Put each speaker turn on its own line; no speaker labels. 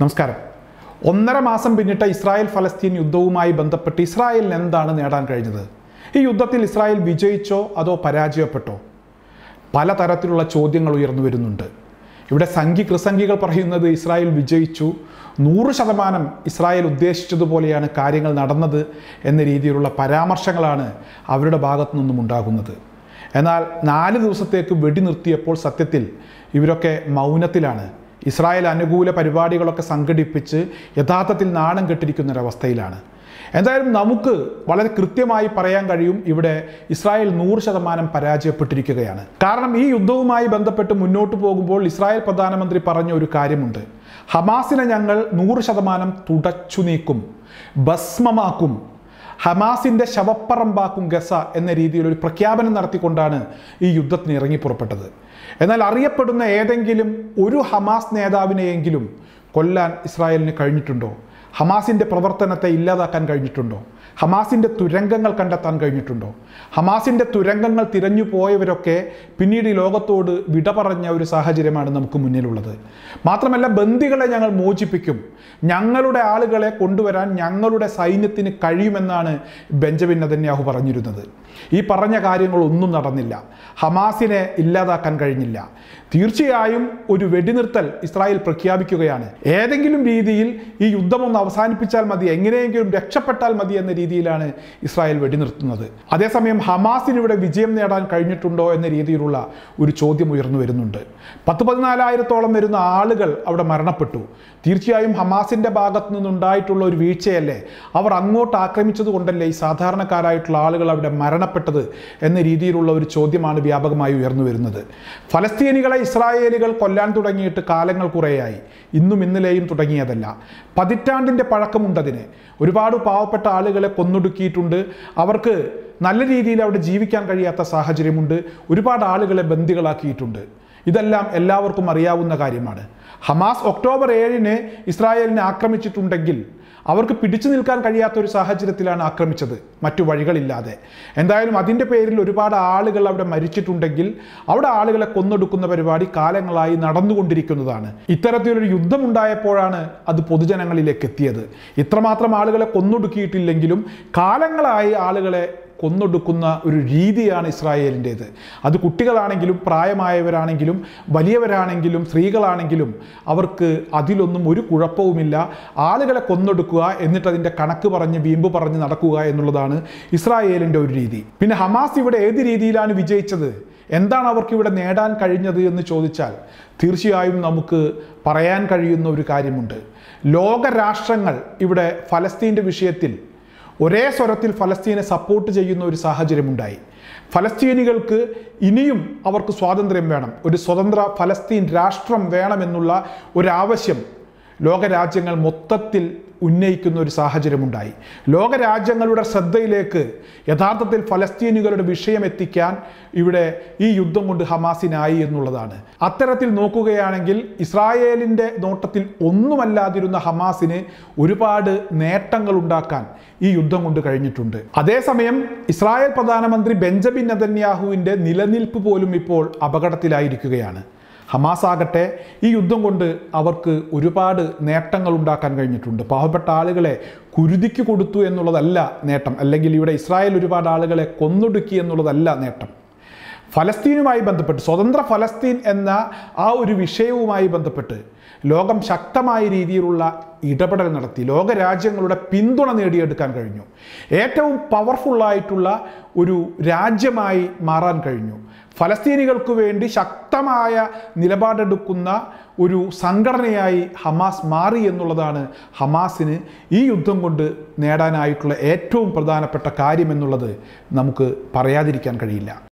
നമസ്കാരം ഒന്നര മാസം പിന്നിട്ട ഇസ്രായേൽ ഫലസ്തീൻ യുദ്ധവുമായി ബന്ധപ്പെട്ട് ഇസ്രായേലിന് എന്താണ് നേടാൻ കഴിഞ്ഞത് ഈ യുദ്ധത്തിൽ ഇസ്രായേൽ വിജയിച്ചോ അതോ പരാജയപ്പെട്ടോ പലതരത്തിലുള്ള ചോദ്യങ്ങൾ ഉയർന്നു വരുന്നുണ്ട് ഇവിടെ സംഘി കൃസംഖികൾ പറയുന്നത് ഇസ്രായേൽ വിജയിച്ചു നൂറ് ശതമാനം ഇസ്രായേൽ ഉദ്ദേശിച്ചതുപോലെയാണ് കാര്യങ്ങൾ നടന്നത് എന്ന രീതിയിലുള്ള പരാമർശങ്ങളാണ് അവരുടെ ഭാഗത്തു നിന്നും ഉണ്ടാകുന്നത് എന്നാൽ നാല് ദിവസത്തേക്ക് വെടിനിർത്തിയപ്പോൾ സത്യത്തിൽ ഇവരൊക്കെ മൗനത്തിലാണ് ഇസ്രായേൽ അനുകൂല പരിപാടികളൊക്കെ സംഘടിപ്പിച്ച് യഥാർത്ഥത്തിൽ നാണം കെട്ടിരിക്കുന്ന ഒരവസ്ഥയിലാണ് എന്തായാലും നമുക്ക് വളരെ കൃത്യമായി പറയാൻ കഴിയും ഇവിടെ ഇസ്രായേൽ നൂറ് ശതമാനം പരാജയപ്പെട്ടിരിക്കുകയാണ് കാരണം ഈ യുദ്ധവുമായി ബന്ധപ്പെട്ട് മുന്നോട്ട് പോകുമ്പോൾ ഇസ്രായേൽ പ്രധാനമന്ത്രി പറഞ്ഞ ഒരു കാര്യമുണ്ട് ഹമാസിനെ ഞങ്ങൾ നൂറ് ശതമാനം തുടച്ചു നീക്കും ഭസ്മമാക്കും ഹമാസിന്റെ ശവപ്പറമ്പാക്കും ഗസ എന്ന രീതിയിൽ ഒരു പ്രഖ്യാപനം നടത്തിക്കൊണ്ടാണ് ഈ യുദ്ധത്തിന് ഇറങ്ങി പുറപ്പെട്ടത് എന്നാൽ അറിയപ്പെടുന്ന ഏതെങ്കിലും ഒരു ഹമാസ് നേതാവിനെയെങ്കിലും കൊല്ലാൻ ഇസ്രായേലിന് കഴിഞ്ഞിട്ടുണ്ടോ ഹമാസിന്റെ പ്രവർത്തനത്തെ ഇല്ലാതാക്കാൻ കഴിഞ്ഞിട്ടുണ്ടോ ഹമാസിന്റെ തുരങ്കങ്ങൾ കണ്ടെത്താൻ കഴിഞ്ഞിട്ടുണ്ടോ ഹമാസിന്റെ തുരങ്കങ്ങൾ തിരഞ്ഞു പോയവരൊക്കെ പിന്നീട് ഈ ലോകത്തോട് വിട പറഞ്ഞ ഒരു സാഹചര്യമാണ് നമുക്ക് മുന്നിലുള്ളത് മാത്രമല്ല ബന്ദികളെ ഞങ്ങൾ മോചിപ്പിക്കും ഞങ്ങളുടെ ആളുകളെ കൊണ്ടുവരാൻ ഞങ്ങളുടെ സൈന്യത്തിന് കഴിയുമെന്നാണ് ബെഞ്ചമിൻ നതന്യാഹു പറഞ്ഞിരുന്നത് ഈ പറഞ്ഞ കാര്യങ്ങളൊന്നും നടന്നില്ല ഹമാസിനെ ഇല്ലാതാക്കാൻ കഴിഞ്ഞില്ല തീർച്ചയായും ഒരു വെടിനിർത്തൽ ഇസ്രായേൽ പ്രഖ്യാപിക്കുകയാണ് ഏതെങ്കിലും രീതിയിൽ ഈ യുദ്ധമൊന്ന് അവസാനിപ്പിച്ചാൽ മതി എങ്ങനെയെങ്കിലും രക്ഷപ്പെട്ടാൽ മതി എന്ന രീതിയിലാണ് ഇസ്രായേൽ വെടിനിർത്തുന്നത് അതേസമയം ഹമാസിന് ഇവിടെ വിജയം നേടാൻ കഴിഞ്ഞിട്ടുണ്ടോ എന്ന രീതിയിലുള്ള ഒരു ചോദ്യം ഉയർന്നു വരുന്നുണ്ട് പത്ത് പതിനാലായിരത്തോളം വരുന്ന ആളുകൾ അവിടെ മരണപ്പെട്ടു തീർച്ചയായും ഹമാസിന്റെ ഭാഗത്തു നിന്നുണ്ടായിട്ടുള്ള ഒരു വീഴ്ചയല്ലേ അവർ അങ്ങോട്ട് ആക്രമിച്ചത് കൊണ്ടല്ലേ ഈ സാധാരണക്കാരായിട്ടുള്ള ആളുകൾ അവിടെ മരണപ്പെട്ടത് എന്ന രീതിയിലുള്ള ഒരു ചോദ്യമാണ് വ്യാപകമായി ഉയർന്നു വരുന്നത് ഫലസ്തീനികളെ ഇസ്രായേലുകൾ കൊല്ലാൻ തുടങ്ങിയിട്ട് കാലങ്ങൾ കുറേയായി ഇന്നും ഇന്നലെയും തുടങ്ങിയതല്ല പതിറ്റാണ്ടിൻ്റെ പഴക്കമുണ്ടതിന് ഒരുപാട് പാവപ്പെട്ട ആളുകളെ കൊന്നൊടുക്കിയിട്ടുണ്ട് അവർക്ക് നല്ല രീതിയിൽ അവിടെ ജീവിക്കാൻ കഴിയാത്ത സാഹചര്യമുണ്ട് ഒരുപാട് ആളുകളെ ബന്ദികളാക്കിയിട്ടുണ്ട് ഇതെല്ലാം എല്ലാവർക്കും അറിയാവുന്ന കാര്യമാണ് ഹമാസ് ഒക്ടോബർ ഏഴിന് ഇസ്രായേലിനെ ആക്രമിച്ചിട്ടുണ്ടെങ്കിൽ അവർക്ക് പിടിച്ചു നിൽക്കാൻ കഴിയാത്ത ഒരു സാഹചര്യത്തിലാണ് ആക്രമിച്ചത് മറ്റു വഴികളില്ലാതെ എന്തായാലും അതിൻ്റെ പേരിൽ ഒരുപാട് ആളുകൾ അവിടെ മരിച്ചിട്ടുണ്ടെങ്കിൽ അവിടെ ആളുകളെ കൊന്നൊടുക്കുന്ന പരിപാടി കാലങ്ങളായി നടന്നുകൊണ്ടിരിക്കുന്നതാണ് ഇത്തരത്തിലൊരു യുദ്ധമുണ്ടായപ്പോഴാണ് അത് പൊതുജനങ്ങളിലേക്ക് എത്തിയത് ഇത്രമാത്രം ആളുകളെ കൊന്നൊടുക്കിയിട്ടില്ലെങ്കിലും കാലങ്ങളായി ആളുകളെ കൊന്നൊടുക്കുന്ന ഒരു രീതിയാണ് ഇസ്രായേലിൻ്റേത് അത് കുട്ടികളാണെങ്കിലും പ്രായമായവരാണെങ്കിലും വലിയവരാണെങ്കിലും സ്ത്രീകളാണെങ്കിലും അവർക്ക് അതിലൊന്നും ഒരു കുഴപ്പവുമില്ല ആളുകളെ കൊന്നൊടുക്കുക എന്നിട്ട് അതിൻ്റെ കണക്ക് പറഞ്ഞ് വീമ്പ് പറഞ്ഞ് നടക്കുക എന്നുള്ളതാണ് ഇസ്രായേലിൻ്റെ ഒരു രീതി പിന്നെ ഹമാസ് ഇവിടെ ഏത് രീതിയിലാണ് വിജയിച്ചത് എന്താണ് അവർക്ക് ഇവിടെ നേടാൻ കഴിഞ്ഞത് എന്ന് ചോദിച്ചാൽ തീർച്ചയായും നമുക്ക് പറയാൻ കഴിയുന്ന ഒരു കാര്യമുണ്ട് ലോകരാഷ്ട്രങ്ങൾ ഇവിടെ ഫലസ്തീൻ്റെ വിഷയത്തിൽ ഒരേ സ്വരത്തിൽ ഫലസ്തീനെ സപ്പോർട്ട് ചെയ്യുന്ന ഒരു സാഹചര്യമുണ്ടായി ഫലസ്തീനികൾക്ക് ഇനിയും അവർക്ക് സ്വാതന്ത്ര്യം വേണം ഒരു സ്വതന്ത്ര ഫലസ്തീൻ രാഷ്ട്രം വേണമെന്നുള്ള ഒരാവശ്യം ലോകരാജ്യങ്ങൾ മൊത്തത്തിൽ ഉന്നയിക്കുന്ന ഒരു സാഹചര്യമുണ്ടായി ലോകരാജ്യങ്ങളുടെ ശ്രദ്ധയിലേക്ക് യഥാർത്ഥത്തിൽ ഫലസ്തീനുകളുടെ വിഷയം എത്തിക്കാൻ ഇവിടെ ഈ യുദ്ധം കൊണ്ട് ഹമാസിനായി എന്നുള്ളതാണ് അത്തരത്തിൽ നോക്കുകയാണെങ്കിൽ ഇസ്രായേലിൻ്റെ നോട്ടത്തിൽ ഒന്നുമല്ലാതിരുന്ന ഹമാസിന് ഒരുപാട് നേട്ടങ്ങൾ ഉണ്ടാക്കാൻ ഈ യുദ്ധം കൊണ്ട് കഴിഞ്ഞിട്ടുണ്ട് അതേസമയം ഇസ്രായേൽ പ്രധാനമന്ത്രി ബെഞ്ചമിൻ നെതന്യാഹുവിൻ്റെ നിലനിൽപ്പ് പോലും ഇപ്പോൾ അപകടത്തിലായിരിക്കുകയാണ് ഹമാസ് ആകട്ടെ ഈ യുദ്ധം കൊണ്ട് അവർക്ക് ഒരുപാട് നേട്ടങ്ങൾ ഉണ്ടാക്കാൻ കഴിഞ്ഞിട്ടുണ്ട് പാവപ്പെട്ട ആളുകളെ കുരുതിക്ക് കൊടുത്തു എന്നുള്ളതല്ല നേട്ടം അല്ലെങ്കിൽ ഇവിടെ ഇസ്രായേൽ ഒരുപാട് ആളുകളെ കൊന്നൊടുക്കി എന്നുള്ളതല്ല നേട്ടം ഫലസ്തീനുമായി ബന്ധപ്പെട്ട് സ്വതന്ത്ര ഫലസ്തീൻ എന്ന ആ ഒരു വിഷയവുമായി ബന്ധപ്പെട്ട് ലോകം ശക്തമായ രീതിയിലുള്ള ഇടപെടൽ നടത്തി ലോകരാജ്യങ്ങളുടെ പിന്തുണ നേടിയെടുക്കാൻ കഴിഞ്ഞു ഏറ്റവും പവർഫുള്ളായിട്ടുള്ള ഒരു രാജ്യമായി മാറാൻ കഴിഞ്ഞു ഫലസ്തീനികൾക്ക് വേണ്ടി ശക്തമായ നിലപാടെടുക്കുന്ന ഒരു സംഘടനയായി ഹമാസ് മാറി എന്നുള്ളതാണ് ഹമാസിന് ഈ യുദ്ധം കൊണ്ട് നേടാനായിട്ടുള്ള ഏറ്റവും പ്രധാനപ്പെട്ട കാര്യം എന്നുള്ളത് നമുക്ക് പറയാതിരിക്കാൻ കഴിയില്ല